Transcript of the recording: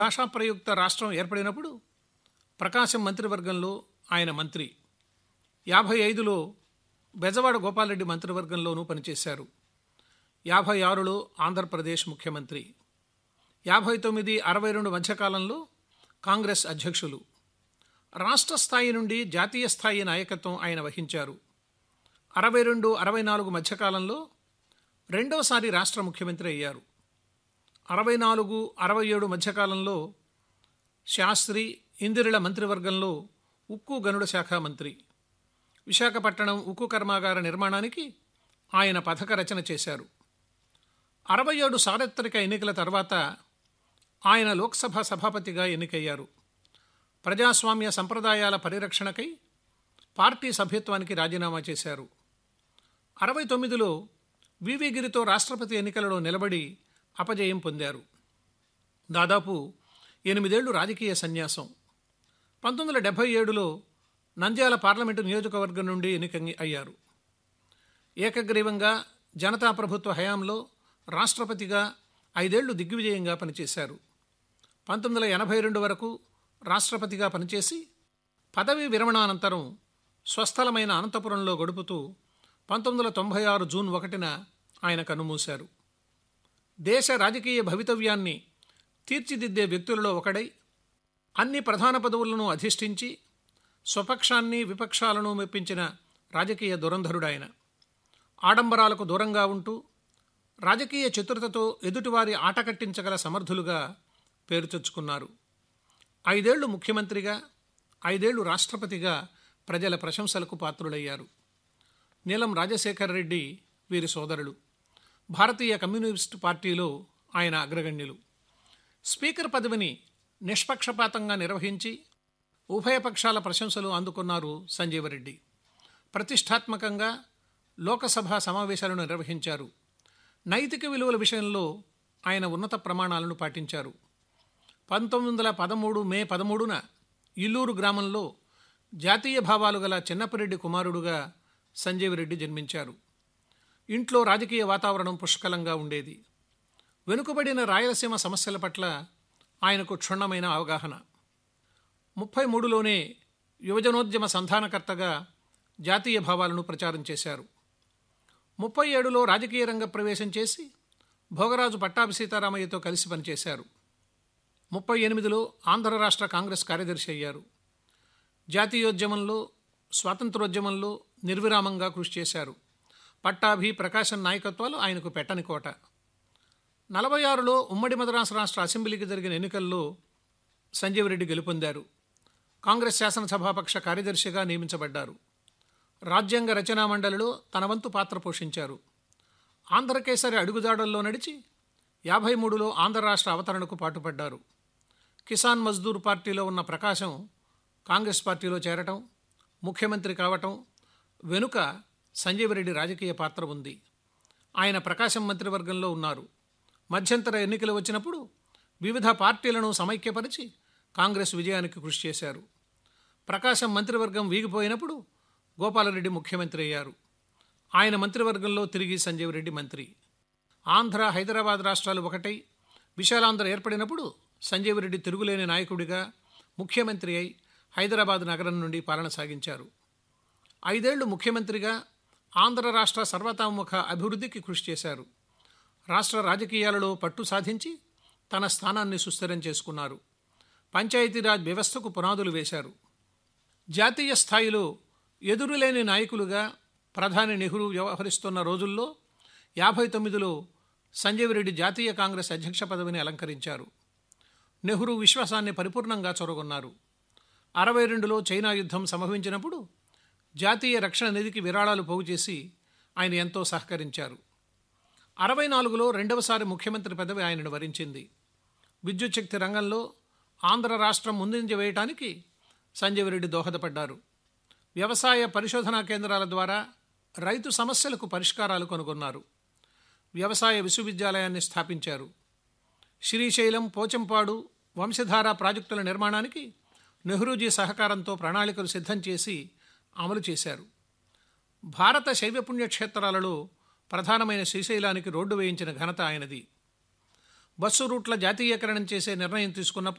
భాషా ప్రయుక్త రాష్ట్రం ఏర్పడినప్పుడు ప్రకాశం మంత్రివర్గంలో ఆయన మంత్రి యాభై ఐదులో బెజవాడ గోపాలరెడ్డి మంత్రివర్గంలోనూ పనిచేశారు యాభై ఆరులో ఆంధ్రప్రదేశ్ ముఖ్యమంత్రి యాభై తొమ్మిది అరవై రెండు మధ్యకాలంలో కాంగ్రెస్ అధ్యక్షులు రాష్ట్ర స్థాయి నుండి జాతీయ స్థాయి నాయకత్వం ఆయన వహించారు అరవై రెండు అరవై నాలుగు మధ్యకాలంలో రెండవసారి రాష్ట్ర ముఖ్యమంత్రి అయ్యారు అరవై నాలుగు అరవై ఏడు మధ్యకాలంలో శాస్త్రి ఇందిరల మంత్రివర్గంలో ఉక్కు గనుడ శాఖ మంత్రి విశాఖపట్నం ఉక్కు కర్మాగార నిర్మాణానికి ఆయన పథక రచన చేశారు అరవై ఏడు సార్వత్రిక ఎన్నికల తర్వాత ఆయన లోక్సభ సభాపతిగా ఎన్నికయ్యారు ప్రజాస్వామ్య సంప్రదాయాల పరిరక్షణకై పార్టీ సభ్యత్వానికి రాజీనామా చేశారు అరవై తొమ్మిదిలో వివి గిరితో రాష్ట్రపతి ఎన్నికలలో నిలబడి అపజయం పొందారు దాదాపు ఎనిమిదేళ్లు రాజకీయ సన్యాసం పంతొమ్మిది వందల డెబ్భై ఏడులో నంద్యాల పార్లమెంటు నియోజకవర్గం నుండి ఎన్నిక అయ్యారు ఏకగ్రీవంగా జనతా ప్రభుత్వ హయాంలో రాష్ట్రపతిగా ఐదేళ్లు దిగ్విజయంగా పనిచేశారు పంతొమ్మిది వందల ఎనభై రెండు వరకు రాష్ట్రపతిగా పనిచేసి పదవీ విరమణానంతరం స్వస్థలమైన అనంతపురంలో గడుపుతూ పంతొమ్మిది వందల తొంభై ఆరు జూన్ ఒకటిన ఆయన కన్నుమూశారు దేశ రాజకీయ భవితవ్యాన్ని తీర్చిదిద్దే వ్యక్తులలో ఒకడై అన్ని ప్రధాన పదవులను అధిష్ఠించి స్వపక్షాన్ని విపక్షాలను మెప్పించిన రాజకీయ దురంధరుడాయన ఆడంబరాలకు దూరంగా ఉంటూ రాజకీయ చతురతతో ఎదుటివారి ఆట కట్టించగల సమర్థులుగా పేరు తెచ్చుకున్నారు ఐదేళ్లు ముఖ్యమంత్రిగా ఐదేళ్లు రాష్ట్రపతిగా ప్రజల ప్రశంసలకు పాత్రులయ్యారు నీలం రాజశేఖర్ రెడ్డి వీరి సోదరులు భారతీయ కమ్యూనిస్టు పార్టీలో ఆయన అగ్రగణ్యులు స్పీకర్ పదవిని నిష్పక్షపాతంగా నిర్వహించి ఉభయ పక్షాల ప్రశంసలు అందుకున్నారు సంజీవరెడ్డి ప్రతిష్టాత్మకంగా లోకసభ సమావేశాలను నిర్వహించారు నైతిక విలువల విషయంలో ఆయన ఉన్నత ప్రమాణాలను పాటించారు పంతొమ్మిది వందల పదమూడు మే పదమూడున ఇల్లూరు గ్రామంలో జాతీయ భావాలు గల చిన్నపరెడ్డి కుమారుడుగా సంజీవరెడ్డి జన్మించారు ఇంట్లో రాజకీయ వాతావరణం పుష్కలంగా ఉండేది వెనుకబడిన రాయలసీమ సమస్యల పట్ల ఆయనకు క్షుణ్ణమైన అవగాహన ముప్పై మూడులోనే యువజనోద్యమ సంధానకర్తగా జాతీయ భావాలను ప్రచారం చేశారు ముప్పై ఏడులో రాజకీయ రంగ ప్రవేశం చేసి భోగరాజు పట్టాభి సీతారామయ్యతో కలిసి పనిచేశారు ముప్పై ఎనిమిదిలో ఆంధ్ర రాష్ట్ర కాంగ్రెస్ కార్యదర్శి అయ్యారు జాతీయోద్యమంలో స్వాతంత్రోద్యమంలో నిర్విరామంగా కృషి చేశారు పట్టాభి ప్రకాశం నాయకత్వాలు ఆయనకు పెట్టని కోట నలభై ఆరులో ఉమ్మడి మద్రాసు రాష్ట్ర అసెంబ్లీకి జరిగిన ఎన్నికల్లో సంజీవ్ రెడ్డి గెలుపొందారు కాంగ్రెస్ శాసనసభాపక్ష కార్యదర్శిగా నియమించబడ్డారు రాజ్యాంగ రచనా మండలిలో తన వంతు పాత్ర పోషించారు ఆంధ్రకేసరి అడుగుజాడల్లో నడిచి యాభై మూడులో ఆంధ్ర రాష్ట్ర అవతరణకు పాటుపడ్డారు కిసాన్ మజ్దూర్ పార్టీలో ఉన్న ప్రకాశం కాంగ్రెస్ పార్టీలో చేరటం ముఖ్యమంత్రి కావటం వెనుక సంజీవరెడ్డి రాజకీయ పాత్ర ఉంది ఆయన ప్రకాశం మంత్రివర్గంలో ఉన్నారు మధ్యంతర ఎన్నికలు వచ్చినప్పుడు వివిధ పార్టీలను సమైక్యపరిచి కాంగ్రెస్ విజయానికి కృషి చేశారు ప్రకాశం మంత్రివర్గం వీగిపోయినప్పుడు గోపాలరెడ్డి ముఖ్యమంత్రి అయ్యారు ఆయన మంత్రివర్గంలో తిరిగి సంజీవ్ రెడ్డి మంత్రి ఆంధ్ర హైదరాబాద్ రాష్ట్రాలు ఒకటై విశాలాంధ్ర ఏర్పడినప్పుడు సంజీవ్ రెడ్డి తిరుగులేని నాయకుడిగా ముఖ్యమంత్రి అయి హైదరాబాద్ నగరం నుండి పాలన సాగించారు ఐదేళ్లు ముఖ్యమంత్రిగా ఆంధ్ర రాష్ట్ర సర్వతోముఖ అభివృద్ధికి కృషి చేశారు రాష్ట్ర రాజకీయాలలో పట్టు సాధించి తన స్థానాన్ని సుస్థిరం చేసుకున్నారు పంచాయతీరాజ్ వ్యవస్థకు పునాదులు వేశారు జాతీయ స్థాయిలో ఎదురులేని నాయకులుగా ప్రధాని నెహ్రూ వ్యవహరిస్తున్న రోజుల్లో యాభై తొమ్మిదిలో సంజీవ్ రెడ్డి జాతీయ కాంగ్రెస్ అధ్యక్ష పదవిని అలంకరించారు నెహ్రూ విశ్వాసాన్ని పరిపూర్ణంగా చొరగొన్నారు అరవై రెండులో చైనా యుద్ధం సంభవించినప్పుడు జాతీయ రక్షణ నిధికి విరాళాలు పోగు చేసి ఆయన ఎంతో సహకరించారు అరవై నాలుగులో రెండవసారి ముఖ్యమంత్రి పదవి ఆయనను వరించింది విద్యుత్ శక్తి రంగంలో ఆంధ్ర రాష్ట్రం ముందంజ వేయటానికి సంజీవ్ రెడ్డి దోహదపడ్డారు వ్యవసాయ పరిశోధనా కేంద్రాల ద్వారా రైతు సమస్యలకు పరిష్కారాలు కనుగొన్నారు వ్యవసాయ విశ్వవిద్యాలయాన్ని స్థాపించారు శ్రీశైలం పోచంపాడు వంశధార ప్రాజెక్టుల నిర్మాణానికి నెహ్రూజీ సహకారంతో ప్రణాళికలు సిద్ధం చేసి అమలు చేశారు భారత శైవ పుణ్యక్షేత్రాలలో ప్రధానమైన శ్రీశైలానికి రోడ్డు వేయించిన ఘనత ఆయనది బస్సు రూట్ల జాతీయకరణం చేసే నిర్ణయం తీసుకున్నప్పుడు